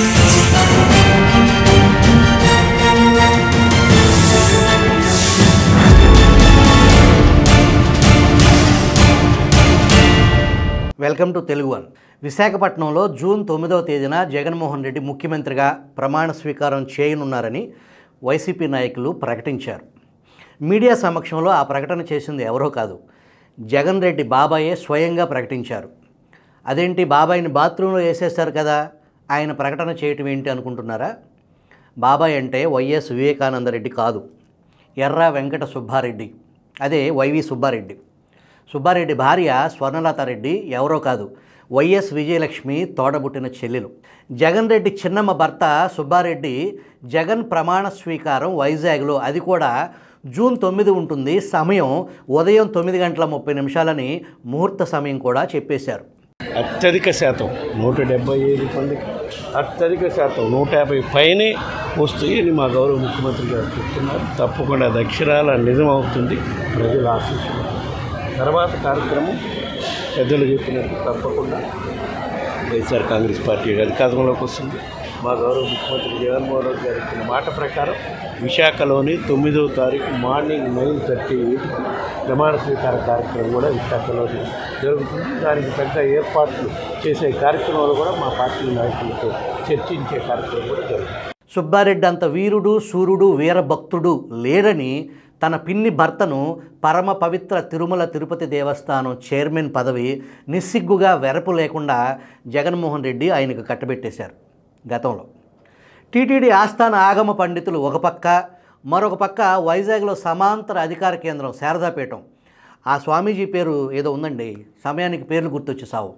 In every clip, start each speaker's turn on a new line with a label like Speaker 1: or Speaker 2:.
Speaker 1: welcome to Telugu one విశాఖపట్నంలో June తొమ్మిదవ తేదీన జగన్మోహన్ రెడ్డి ముఖ్యమంత్రిగా ప్రమాణ స్వీకారం చేయనున్నారని వైసీపీ నాయకులు ప్రకటించారు మీడియా సమక్షంలో ఆ ప్రకటన చేసింది ఎవరో కాదు జగన్ రెడ్డి బాబాయే స్వయంగా ప్రకటించారు అదేంటి బాబాయిని బాత్రూంలో వేసేస్తారు కదా ఆయన ప్రకటన చేయటం ఏంటి అనుకుంటున్నారా బాబాయ్ అంటే వైఎస్ వివేకానందరెడ్డి కాదు ఎర్ర వెంకట సుబ్బారెడ్డి అదే వైవి సుబ్బారెడ్డి సుబ్బారెడ్డి భార్య స్వర్ణలతారెడ్డి ఎవరో కాదు వైఎస్ విజయలక్ష్మి తోడబుట్టిన చెల్లెలు జగన్ రెడ్డి చిన్నమ్మ భర్త సుబ్బారెడ్డి జగన్ ప్రమాణ స్వీకారం వైజాగ్లో అది కూడా జూన్ తొమ్మిది ఉంటుంది సమయం ఉదయం తొమ్మిది గంటల ముప్పై నిమిషాలని ముహూర్త సమయం కూడా చెప్పేశారు
Speaker 2: అత్యధిక శాతం నూట డెబ్బై ఐదు మందికి అత్యధిక శాతం నూట యాభై పైనే వస్తాయని మా గౌరవ ముఖ్యమంత్రి గారు చెప్తున్నారు తప్పకుండా అది అక్షరాల నిజం అవుతుంది ప్రజలు ఆశిస్తున్నారు తర్వాత కార్యక్రమం పెద్దలు చెప్పినట్టు తప్పకుండా వైఎస్ఆర్ కాంగ్రెస్ పార్టీ అధికారంలోకి వస్తుంది మా గౌరవ ముఖ్యమంత్రి జగన్మోహన్ రెడ్డి గారు ఇచ్చిన మాట ప్రకారం విశాఖలోని తొమ్మిదవ తారీఖు మార్నింగ్ నైన్ థర్టీ ఎయిట్కి ప్రమాణ స్వీకార కార్యక్రమం కూడా విశాఖలోని జరుగుతుంది దానికి పెద్ద ఏర్పాట్లు చేసే కార్యక్రమాలు కూడా మా పార్టీ నాయకులతో చర్చించే కార్యక్రమం కూడా జరుగుతుంది
Speaker 1: సుబ్బారెడ్డి అంత వీరుడు సూర్యుడు వీరభక్తుడు లేరని తన పిన్ని భర్తను పరమ పవిత్ర తిరుమల తిరుపతి దేవస్థానం చైర్మన్ పదవి నిస్సిగ్గుగా వెరపు లేకుండా జగన్మోహన్ రెడ్డి ఆయనకు కట్టబెట్టేశారు గతంలో టీటీడీ ఆస్థాన ఆగమ పండితులు ఒక పక్క మరొక పక్క వైజాగ్లో సమాంతర అధికార కేంద్రం శారదాపీఠం ఆ స్వామీజీ పేరు ఏదో ఉందండి సమయానికి పేర్లు గుర్తొచ్చి సావు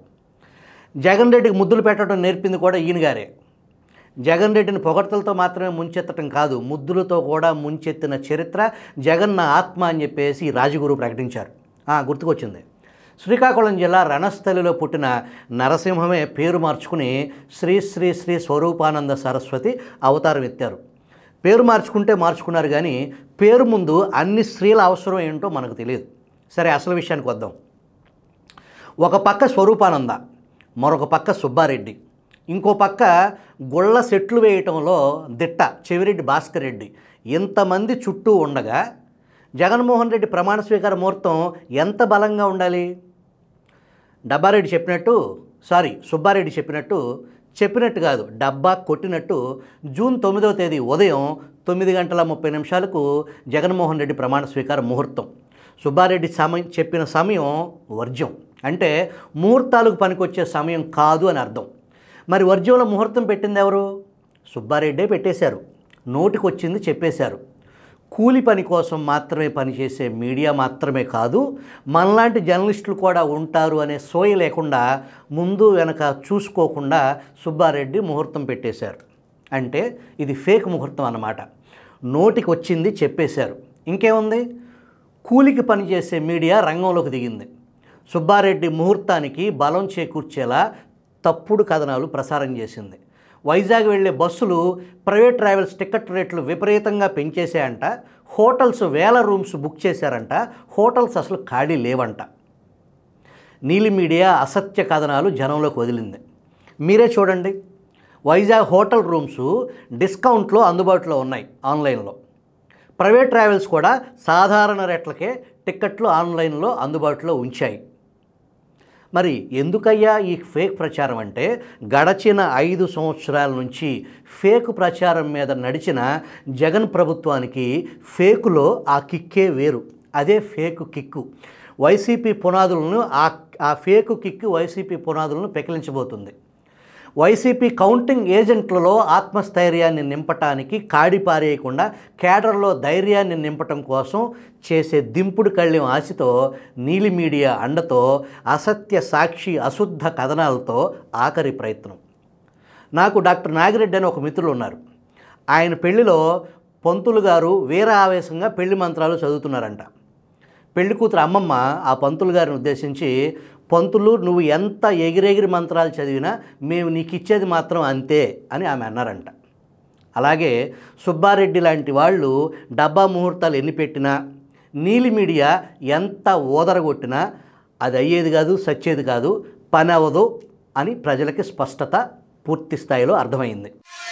Speaker 1: జగన్ రెడ్డికి ముద్దులు పెట్టడం నేర్పింది కూడా ఈయన గారే జగన్ రెడ్డిని పొగడ్తలతో మాత్రమే ముంచెత్తటం కాదు ముద్దులతో కూడా ముంచెత్తిన చరిత్ర జగన్ నా ఆత్మ అని చెప్పేసి రాజగురు ప్రకటించారు ఆ, గుర్తుకొచ్చింది శ్రీకాకుళం జిల్లా రణస్థలిలో పుట్టిన నరసింహమే పేరు మార్చుకుని శ్రీ శ్రీ శ్రీ స్వరూపానంద సరస్వతి అవతారం ఎత్తారు పేరు మార్చుకుంటే మార్చుకున్నారు కానీ పేరు ముందు అన్ని స్త్రీల అవసరం ఏంటో మనకు తెలియదు సరే అసలు విషయానికి వద్దాం ఒక పక్క స్వరూపానంద మరొక పక్క సుబ్బారెడ్డి ఇంకో పక్క గుళ్ళ సెట్లు వేయటంలో దిట్ట చెవిరెడ్డి భాస్కర్ రెడ్డి ఇంతమంది చుట్టూ ఉండగా జగన్మోహన్ రెడ్డి ప్రమాణ స్వీకార ముహూర్తం ఎంత బలంగా ఉండాలి డబ్బారెడ్డి చెప్పినట్టు సారీ సుబ్బారెడ్డి చెప్పినట్టు చెప్పినట్టు కాదు డబ్బా కొట్టినట్టు జూన్ తొమ్మిదవ తేదీ ఉదయం తొమ్మిది గంటల ముప్పై నిమిషాలకు జగన్మోహన్ రెడ్డి ప్రమాణ స్వీకార ముహూర్తం సుబ్బారెడ్డి సమయం చెప్పిన సమయం వర్జ్యం అంటే ముహూర్తాలకు పనికొచ్చే సమయం కాదు అని అర్థం మరి వర్జ్యంలో ముహూర్తం పెట్టింది ఎవరు సుబ్బారెడ్డే పెట్టేశారు నోటికొచ్చింది చెప్పేశారు కూలి పని కోసం మాత్రమే పనిచేసే మీడియా మాత్రమే కాదు మనలాంటి జర్నలిస్టులు కూడా ఉంటారు అనే సోయ లేకుండా ముందు వెనక చూసుకోకుండా సుబ్బారెడ్డి ముహూర్తం పెట్టేశారు అంటే ఇది ఫేక్ ముహూర్తం అన్నమాట నోటికి వచ్చింది చెప్పేశారు ఇంకేముంది కూలికి పనిచేసే మీడియా రంగంలోకి దిగింది సుబ్బారెడ్డి ముహూర్తానికి బలం చేకూర్చేలా తప్పుడు కథనాలు ప్రసారం చేసింది వైజాగ్ వెళ్ళే బస్సులు ప్రైవేట్ ట్రావెల్స్ టికెట్ రేట్లు విపరీతంగా పెంచేసాయంట హోటల్స్ వేల రూమ్స్ బుక్ చేశారంట హోటల్స్ అసలు ఖాళీ లేవంట నీలి మీడియా అసత్య కథనాలు జనంలోకి వదిలింది మీరే చూడండి వైజాగ్ హోటల్ రూమ్స్ డిస్కౌంట్లో అందుబాటులో ఉన్నాయి ఆన్లైన్లో ప్రైవేట్ ట్రావెల్స్ కూడా సాధారణ రేట్లకే టిక్కెట్లు ఆన్లైన్లో అందుబాటులో ఉంచాయి మరి ఎందుకయ్యా ఈ ఫేక్ ప్రచారం అంటే గడచిన ఐదు సంవత్సరాల నుంచి ఫేక్ ప్రచారం మీద నడిచిన జగన్ ప్రభుత్వానికి ఫేకులో ఆ కిక్కే వేరు అదే ఫేక్ కిక్కు వైసీపీ పునాదులను ఆ ఆ ఫేక్ కిక్కు వైసీపీ పునాదులను పెకిలించబోతుంది వైసీపీ కౌంటింగ్ ఏజెంట్లలో ఆత్మస్థైర్యాన్ని నింపటానికి కాడి పారేయకుండా కేడర్లో ధైర్యాన్ని నింపటం కోసం చేసే దింపుడు కళ్ళెం ఆశతో నీలి మీడియా అండతో అసత్య సాక్షి అశుద్ధ కథనాలతో ఆఖరి ప్రయత్నం నాకు డాక్టర్ నాగిరెడ్డి అని ఒక మిత్రులు ఉన్నారు ఆయన పెళ్లిలో పంతులు గారు వీర ఆవేశంగా పెళ్లి మంత్రాలు చదువుతున్నారంట పెళ్లి కూతురు అమ్మమ్మ ఆ పంతులు గారిని ఉద్దేశించి పంతులు నువ్వు ఎంత ఎగిరెగిరి మంత్రాలు చదివినా మేము నీకు ఇచ్చేది మాత్రం అంతే అని ఆమె అన్నారంట అలాగే సుబ్బారెడ్డి లాంటి వాళ్ళు డబ్బా ముహూర్తాలు ఎన్ని పెట్టినా నీలి మీడియా ఎంత ఓదరగొట్టినా అది అయ్యేది కాదు సచ్చేది కాదు పని అవ్వదు అని ప్రజలకి స్పష్టత పూర్తి స్థాయిలో అర్థమైంది